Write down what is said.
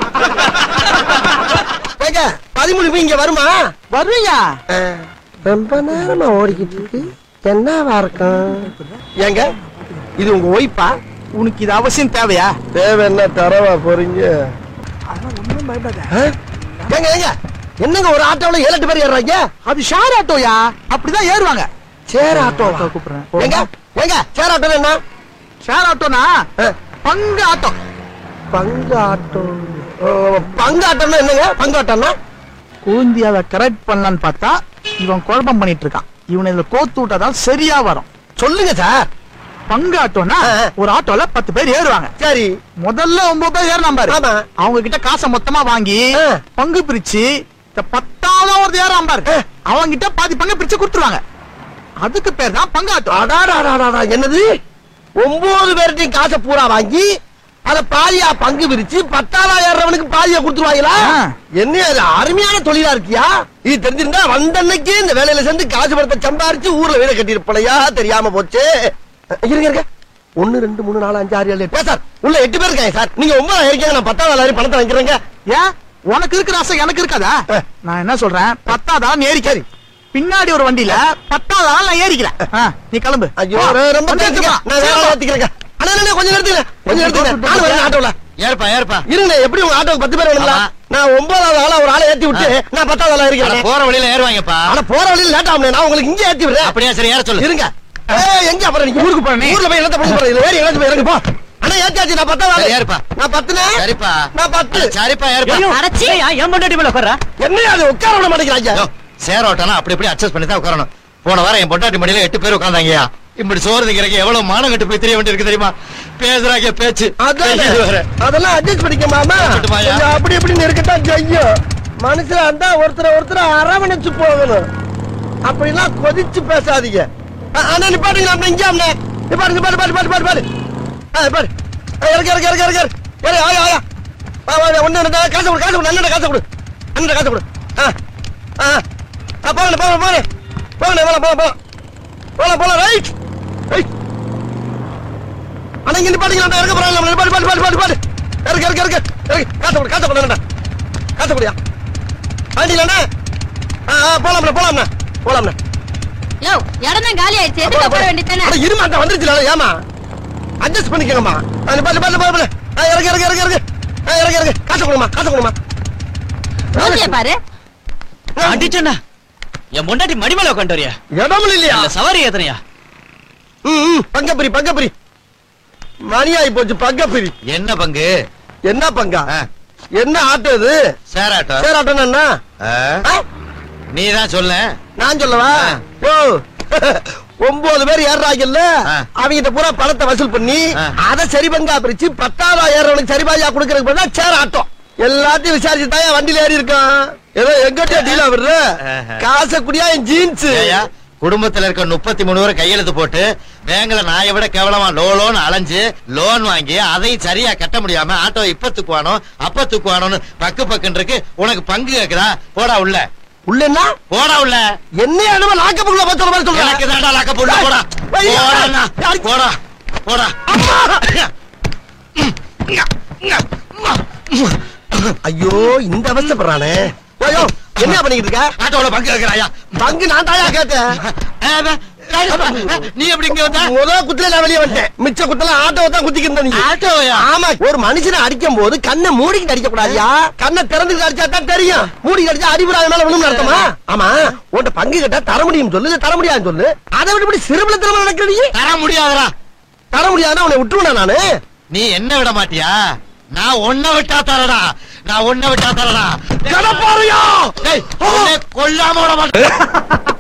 ஏங்க பதிமூணு போய் இங்க வருமா வருவீங்க ரொம்ப நேரமா ஓடிக்கிட்டு இருக்கு என்னவா இருக்கும் ஏங்க இது உங்க ஒய்ஃபா உனக்கு இது அவசியம் தேவையா தேவை என்ன தரவா போறீங்க ஒண்ணும் பயப்படாத ஆ? ஏங்க ஏங்க என்னங்க ஒரு ஆட்டோல ஏழு எட்டு பேர் ஏறுறாங்க அது ஷேர் ஆட்டோயா அப்படிதான் ஏறுவாங்க சேர் ஆட்டோ கூப்பிடுறேன் ஏங்க ஏங்க சேர் ஆட்டோ என்ன ஷேர் ஆட்டோனா ஆ, பங்கு ஆட்டோ பங்கு ஆட்டோ ஓ, பங்கு ஆட்டோன்னா என்னங்க பங்கு ஆட்டோன்னா கூந்தியாவை கரெக்ட் பண்ணலான்னு பார்த்தா இவன் குழப்பம் பண்ணிட்டு இருக்கான் இவனை இதுல கோத்து விட்டாதான் சரியா வரும் சொல்லுங்க சார் பங்கு ஆட்டோனா ஆ, ஆ. ஒரு ஆட்டோல பத்து பேர் ஏறுவாங்க சரி முதல்ல ஒன்பது பேர் ஏறினா பாரு ஆமா. அவங்க கிட்ட காசை மொத்தமா வாங்கி ஆ. பங்கு பிரிச்சு இந்த பத்தாவது ஒரு ஏறாம பாரு ஆ. அவங்க கிட்ட பாதி பங்கு பிரிச்சு கொடுத்துருவாங்க அதுக்கு பேர் தான் பங்கு ஆட்டோ அடாடாடாடா என்னது ஒன்பது பேர்ட்டையும் காசை பூரா வாங்கி அத பாதியா பங்கு பிரிச்சு பத்தாயிரம் ஏறவனுக்கு பாதியா கொடுத்துருவாங்களா ஆ. என்ன அது அருமையான தொழிலா இருக்கியா இது தெரிஞ்சிருந்தா வந்தன்னைக்கு இந்த வேலையில சேர்ந்து காசு பணத்தை சம்பாரிச்சு ஊர்ல வீட கட்டியிருப்பலையா தெரியாம போச்சு இருங்க இருங்க ஒன்னு ரெண்டு மூணு நாலு அஞ்சு ஆறு ஏழு எட்டு சார் உள்ள எட்டு பேர் இருக்காங்க சார் நீங்க ஒன்பதாயிரம் இருக்கீங்க நான் பத்தாவது ஆயிரம் பணத்தை வாங்கிக்கிறேங்க ஏன் உனக்கு இருக்கிற ஆசை எனக்கு இருக்காதா ஆ. நான் என்ன சொல்றேன் பத்தாதான் ஏறிக்காரு பின்னாடி ஒரு வண்டியில பத்தாதான் நான் ஏறிக்கிறேன் ஆ, நீ கிளம்பு ஐயோ வா. ரொம்ப- ரொம்ப வந்து தேங்க்ஸ்ங்க. எடுத்துக்கலாம். நான் வேற சீக்கிரம் ஆளை வா. ஏத்திக்கிறேங்க அண்ணா அண்ணா, கொஞ்சம் நிறுத்துங்க கொஞ்சம் நிறுத்துங்க நானும் வரேன் ஆட்டோல ஏற்பா ஏற்பா இருங்க எப்படி உங்க ஆட்டோக்கு பத்து பேர் வேணுங்களா ஆமா. நான் ஒன்பதாவது ஆளா ஒரு ஆளை ஏத்தி விட்டு நான் பத்தாவது ஆளா அட, இருக்கிறேன் போற வழியில ஏறுவாங்கப்பா ஆனா போற வழியில லேட் ஆகும் நான் உங்களுக்கு இங்கே ஏத்தி விடுறேன் அப்படியா சரி ஏற சொல்லு இருங்க ஏய், எங்க அப்புறம் நீங்க ஊருக்கு போறேனே. ஊர்ல போய் என்னத்த பண்ண போறீங்க இதுல ஏறி இறங்கி போய் இறங்கு போ அண்ணா ஏத்தியாச்சு நான் பத்தாவது சரி, ஆளு ஏறுப்பா. நான் பத்துனே சரிப்பா நான் பத்து அட, சரிப்பா ஏற்பா அரைச்சி என் பொண்டாட்டி மேல உட்கார்றா என்னையா அது உட்கார விட மாட்டேங்கிறாங்க யோ, சேர் ஓட்டனா அப்படி இப்படி அட்ஜஸ்ட் பண்ணி தான் உட்காரணும் போன வாரம் என் பொண்டாட்டி மடியில எட்டு பேர் உட்கார்ந்தாங்கயா இப்படி சோறு திங்கிறக்கு எவ்வளவு மானம் கட்டு போய் தெரிய வேண்டியிருக்கு தெரியுமா பேசுறாங்க பேச்சு அதான் இது வேற. அதெல்லாம் அட்ஜஸ்ட் பண்ணிக்க மாமா இருக்கட்டுமாய்யா? கொஞ்சம் அப்படி இப்படி இருக்கட்டும் செய்யும் மனுஷன் இருந்தா ஒருத்தரை ஒருத்தர் அரவணைச்சு போகணும் அப்படிலாம் கொதிச்சு பேசாதீங்க அ- அண்ணா நிப்பாட்டுங்க அண்ணா இங்கே அண்ணா நிப்பாட்டு நிப்பாட்டு பாட்டு பாட்டு பாட்டு பாட்டு ஆ பாரு ஆ, இறக்கு இறக்கு இறக்கு இறக்கு இறக்கு ஆயா ஆயா வா வா வா, ஒண்ணு ரெண்டு காசு கொடு காசு கொடு அண்ணன் காசு கொடு அண்ணன் காசு கொடு ஆ ஆ ஆ போங்க போங்க போங்க போங்க போலாம் போலாம் போலாம் போலாம் போலாம் ரைட் ரைட் அண்ணா இங்க நிப்பாட்டிங்களா இறக்க போறாங்க நம்ம நிப்பாட்டு பாட்டு பாட்டு பாட்டு பாட்டு இறக்கு இறக்கு இறக்கு இறக்கு காசை கொடு காசை கொடு அண்ணா காசை கொடியா வண்டியிலண்ணா ஆ ஆ போலாம்ண்ணா போலாம்ண்ணா போலாம்ண்ணா யோ இடம் தான் காலி ஆயிடுச்சு எதுக்கு போட வேண்டியதானே அட இருமா அந்த வந்துருச்சுல ஏமா அட்ஜஸ்ட் பண்ணிக்கங்கம்மா ஆ, நிப்பாட்டு பாட்டு பாட்டு ஆ இறக்கு இறக்கு இறக்கு இறக்கு ஆ இறக்கு இறக்கு காசை கொடுமா காசை கொடுமா மூஞ்சிய பாரு அடிச்சண்ணா என் பொண்டாட்டி மடி மேல உட்காந்து வரியா இடமும் இல்லையா இல்ல சவாரி ஏத்தனையா ம் ம் பங்கப்பிரி பங்கப்பிரி மணியாயி போச்சு பங்கப்பிரி என்ன பங்கு என்ன பங்கா ஆ, என்ன ஆட்டோ இது சேராட்டம் சேர் ஆட்டோன்னா என்ன ஆ, ஆ? நீ தான் சொல்ல நான் சொல்லவா ஆ. ஓ ஒன்பது பேர் ஏறாங்கல்ல ஆ. அவங்கிட்ட பூரா பணத்தை வசூல் பண்ணி ஆ. அத சரி பங்கா பிரிச்சு பத்தாவது ஏறவனுக்கு சரி பாதியா கொடுக்கறதுக்கு பதிலா சேர் ஆட்டம் எல்லாத்தையும் விசாரிச்சு தான் வண்டியில ஏறி இருக்கான் ஏதோ எங்கிட்ட டீலா விடுற ஆஹா. காசை குடியா என் ஜீன்ஸ் ஏய்யா, குடும்பத்துல இருக்க முப்பத்தி மூணு பேரை கையெழுத்து போட்டு பேங்க்ல நாயை விட கேவலமா லோ லோன் அலைஞ்சு லோன் வாங்கி அதையும் சரியா கட்ட முடியாம ஆட்டோ இப்ப தூக்குவானோ அப்ப தூக்குவானோன்னு பக்கு பக்குன்னு இருக்கு உனக்கு பங்கு கேக்குதா போடா உள்ள உள்ளன்னா போடா உள்ள என்ன என்னமோ லாக்கப்புக்குள்ள பத்து மாதிரி சொல்றேன் எனக்கு தாண்டா லாக்க போடா போடா ஐயா. போடா அண்ணா. போடா போடா ஐயோ இந்த அவஸ்தைப்படுறானே ஐயோ என்ன பண்ணிக்கிட்டு இருக்க ஆட்டோல பங்கு கேக்குறாயா பங்கு நான் தாயா கேட்டேன் நீ எப்படி இங்க வந்த முத குத்துல நான் வெளியே வந்துட்டேன் மிச்ச குத்துல ஆட்டோவை தான் குத்திக்கிட்டு நீ ஆட்டோயா ஆமா ஒரு மனுஷனை அடிக்கும் போது கண்ணை மூடிக்கிட்டு அடிக்க கூடாதியா கண்ணை திறந்து அடிச்சா தான் தெரியும் மூடி அடிச்சா அடிபடாத மேல விழுந்து அர்த்தமா ஆமா உன்கிட்ட பங்கு கேட்டா தர முடியும் சொல்லு இல்ல தர முடியாதுன்னு சொல்லு அதை விட்டு இப்படி சிறுபல திறமை நடக்கிற நீ தர முடியாதடா தர முடியாதுன்னா உன்னை விட்டுருவேனா நானு நீ என்ன விட மாட்டியா நான் ஒன்ன விட்டா தரடா நான் ஒன்ன விட்டா தரடா கடப்பாறையா டேய், உன்னை கொல்லாம விட மாட்டேன்